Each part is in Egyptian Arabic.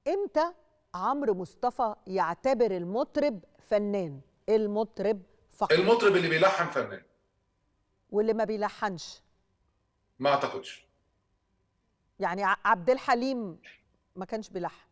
امتى عمرو مصطفى يعتبر المطرب فنان المطرب فقط المطرب اللي بيلحن فنان واللي ما بيلحنش ما اعتقدش يعني ع- عبد الحليم ما كانش بيلحن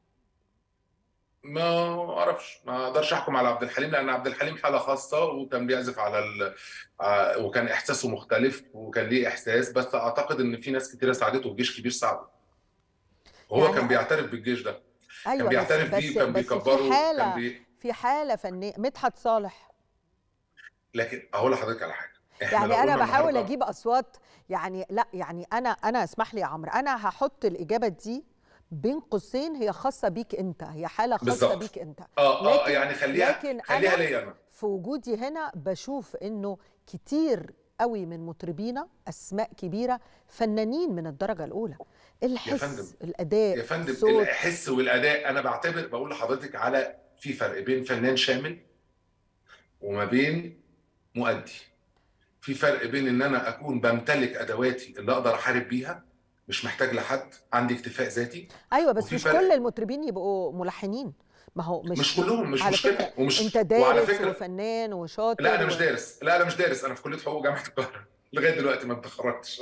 ما اعرفش ما اقدرش احكم على عبد الحليم لان عبد الحليم حاله خاصه وكان بيعزف على ال... ع- وكان احساسه مختلف وكان ليه احساس بس اعتقد ان في ناس كتيره ساعدته وجيش كبير ساعده هو يعني- كان بيعترف بالجيش ده كان ايوه بس بيعترف بس بيه كان بس في بيكبره كان حاله بي... في حاله فنيه مدحت صالح لكن اقول لحضرتك على حاجه احنا يعني لو انا قلنا بحاول النهاردة- اجيب اصوات يعني لا يعني انا انا اسمح لي يا عمرو انا هحط الاجابه دي بين قوسين هي خاصه بيك انت هي حاله خاصه بالظبط. بيك انت اه اه لكن- يعني خليها لكن خليها أنا ليا انا في وجودي هنا بشوف انه كتير قوي من مطربينا اسماء كبيره فنانين من الدرجه الاولى الحس فندم. الاداء يا فندم الصوت الحس والاداء انا بعتبر بقول لحضرتك على في فرق بين فنان شامل وما بين مؤدي في فرق بين ان انا اكون بمتلك ادواتي اللي اقدر احارب بيها مش محتاج لحد عندي اكتفاء ذاتي ايوه بس وفي مش فرق. كل المطربين يبقوا ملحنين ما هو مش مش كلهم مش على مشكله فكره ومش انت وعلى دارس فكره وفنان وشاطر لا انا و- مش دارس لا انا مش دارس انا في كليه حقوق جامعه القاهره لغايه دلوقتي ما اتخرجتش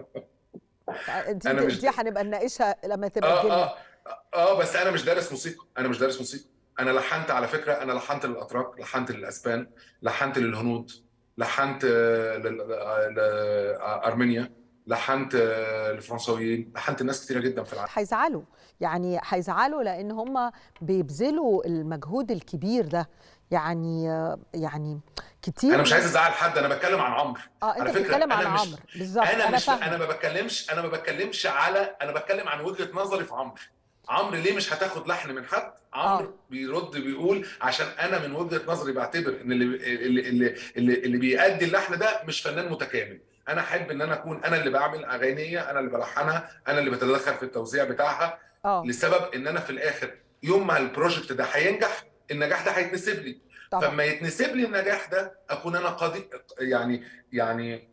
دي أنا دي, مش دي هنبقى نناقشها لما تبقى اه تجيلنا اه اه بس انا مش دارس موسيقى انا مش دارس موسيقى انا لحنت على فكره انا لحنت للاتراك لحنت للاسبان لحنت للهنود لحنت آه، لل- آه، لارمينيا لحنت آه، للفرنساويين لحنت ناس كتيره جدا في العالم هيزعلوا يعني هيزعلوا لان هم بيبذلوا المجهود الكبير ده يعني يعني كتير انا مش عايز ازعل حد انا بتكلم عن عمرو اه انت على فكرة بتتكلم عن أنا مش- عمرو بالظبط انا انا مش فاهمه انا ما بتكلمش انا ما بتكلمش على انا بتكلم عن وجهه نظري في عمرو عمرو ليه مش هتاخد لحن من حد عمرو آه. بيرد بيقول عشان انا من وجهه نظري بعتبر ان اللي اللي اللي, اللي, اللي بيأدي اللحن ده مش فنان متكامل انا احب ان انا اكون انا اللي بعمل اغانيه انا اللي بلحنها انا اللي بتدخل في التوزيع بتاعها اه لسبب ان انا في الاخر يوم ما البروجكت ده هينجح النجاح ده هيتنسب لي طبعا فلما يتنسب لي النجاح ده اكون انا قاضي يعني يعني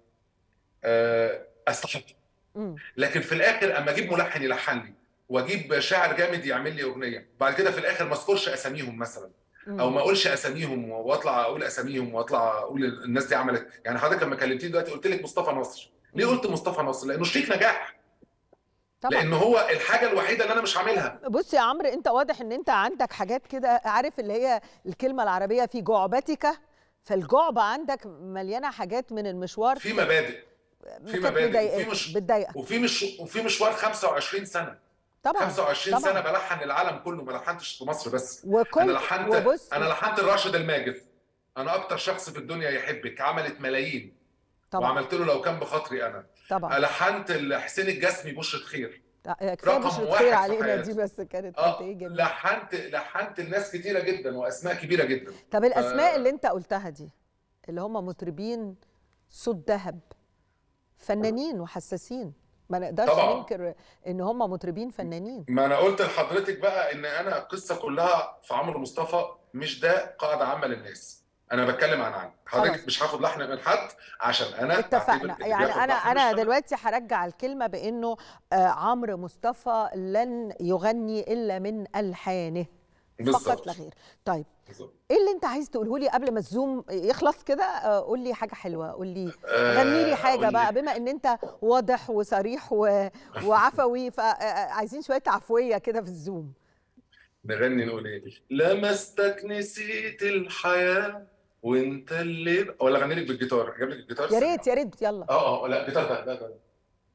آه، استحق مم. لكن في الاخر اما اجيب ملحن يلحن لي واجيب شاعر جامد يعمل لي اغنيه بعد كده في الاخر ما اذكرش اساميهم مثلا مم. او ما اقولش اساميهم واطلع اقول اساميهم واطلع اقول الناس دي عملت يعني حضرتك لما كلمتني دلوقتي قلت لك مصطفى نصر ليه قلت مصطفى نصر لانه شريك نجاح طبعا لان هو الحاجه الوحيده اللي انا مش عاملها بص يا عمرو انت واضح ان انت عندك حاجات كده عارف اللي هي الكلمه العربيه في جعبتك فالجعبه عندك مليانه حاجات من المشوار في مبادئ في كانت مبادئ مضايقاك- وفي مش بتضايقك وفي مش وفي مشوار 25 سنه طبعا 25 طبعا سنه بلحن العالم كله ما لحنتش في مصر بس وكل انا لحنت وبص انا لحنت الراشد الماجد انا اكتر شخص في الدنيا يحبك عملت ملايين طبعا وعملت له لو كان بخاطري انا طبعا لحنت حسين الجسمي بشرة خير كفايه رقم بشرة واحد خير في علينا حياتي. دي بس كانت اه قد ايه جميله لحنت لحنت الناس كتيره جدا واسماء كبيره جدا طب الاسماء آه. اللي انت قلتها دي اللي هم مطربين صوت ذهب فنانين وحساسين ما نقدرش طبعاً. ننكر ان هم مطربين فنانين ما انا قلت لحضرتك بقى ان انا القصه كلها في عمرو مصطفى مش ده قاعده عامه للناس انا بتكلم عن عني خلاص. حضرتك مش هاخد لحن من حد عشان انا اتفقنا بعتبر اللي يعني بياخد انا لحن انا مش أنا. دلوقتي هرجع الكلمه بانه آه عمرو مصطفى لن يغني الا من الحانه فقط بالظبط. لا غير طيب بالظبط. ايه اللي انت عايز تقوله لي قبل ما الزوم يخلص كده آه، قول لي حاجه حلوه قول لي آه، غني لي حاجه أقول بقى لك. بما ان انت واضح وصريح و... وعفوي فعايزين شويه عفويه كده في الزوم نغني نقول ايه لمستك نسيت الحياه وانت اللي ولا اغني لك بالجيتار اجيب لك الجيتار يا ريت يا ريت يلا اه اه لا جيتار ده لا ده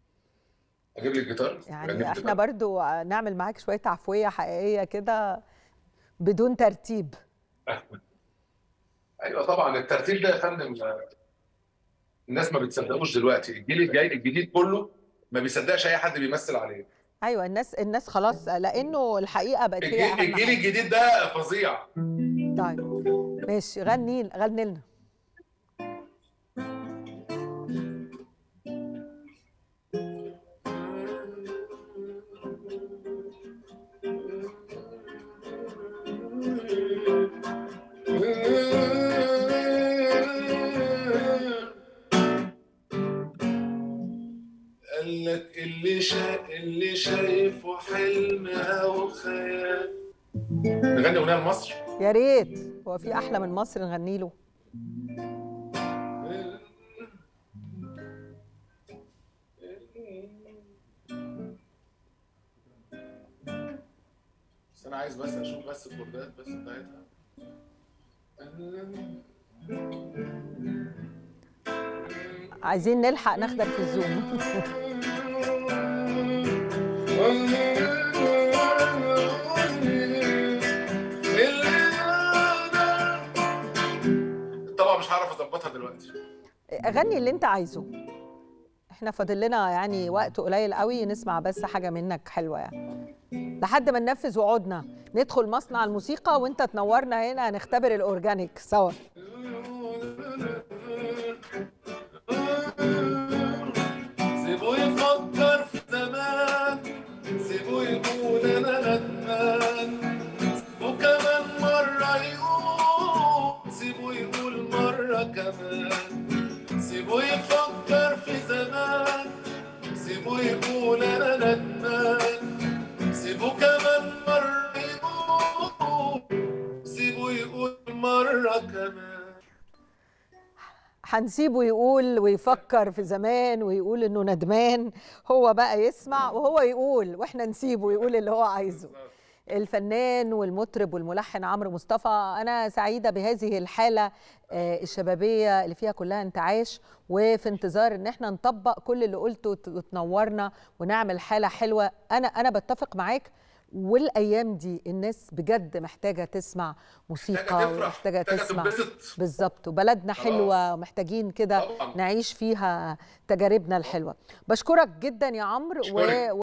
اجيب لك جيتار أغني يعني احنا بالجيتار. برضو نعمل معاك شويه عفويه حقيقيه كده بدون ترتيب ايوه طبعا الترتيب ده يا فندم آه، الناس ما بتصدقوش دلوقتي الجيل الجاي الجديد كله ما بيصدقش اي حد بيمثل عليه ايوه الناس الناس خلاص لانه الحقيقه بقت هي الجيل, اهم الجيل حاجه الجديد ده فظيع طيب ماشي غني غني لنا قال لك اللي شا... اللي شايفه حلم او خيال نغني اغنيه لمصر يا ريت هو في احلى من مصر نغني له بس انا عايز بس اشوف بس الكوردات بس بتاعتها عايزين نلحق ناخدك في الزوم طبعا مش هعرف اظبطها دلوقتي غني اللي انت عايزه احنا فاضل لنا يعني وقت قليل قوي نسمع بس حاجه منك حلوه يعني لحد ما ننفذ وعودنا ندخل مصنع الموسيقى وانت تنورنا هنا هنختبر الاورجانيك سوا سيبوه يفكر في زمان سيبوه يقول انا ندمان وكمان مرة يقول سيبوه يقول مرة كمان سيبوه يفكر في زمان سيبوه يقول انا ندمان سيبوه كمان مرة يقول سيبوه يقول مرة كمان هنسيبه يقول ويفكر في زمان ويقول انه ندمان هو بقى يسمع وهو يقول واحنا نسيبه يقول اللي هو عايزه الفنان والمطرب والملحن عمرو مصطفى انا سعيده بهذه الحاله آه، الشبابيه اللي فيها كلها انتعاش وفي انتظار ان احنا نطبق كل اللي قلته وت- وتنورنا ونعمل حاله حلوه انا انا بتفق معاك والايام دي الناس بجد محتاجه تسمع موسيقى محتاجة تفرح ومحتاجه محتاجة تسمع تنبسط بالظبط وبلدنا خلاص. حلوه ومحتاجين كده طبعا نعيش فيها تجاربنا الحلوه بشكرك جدا يا عمرو أشكرك. و...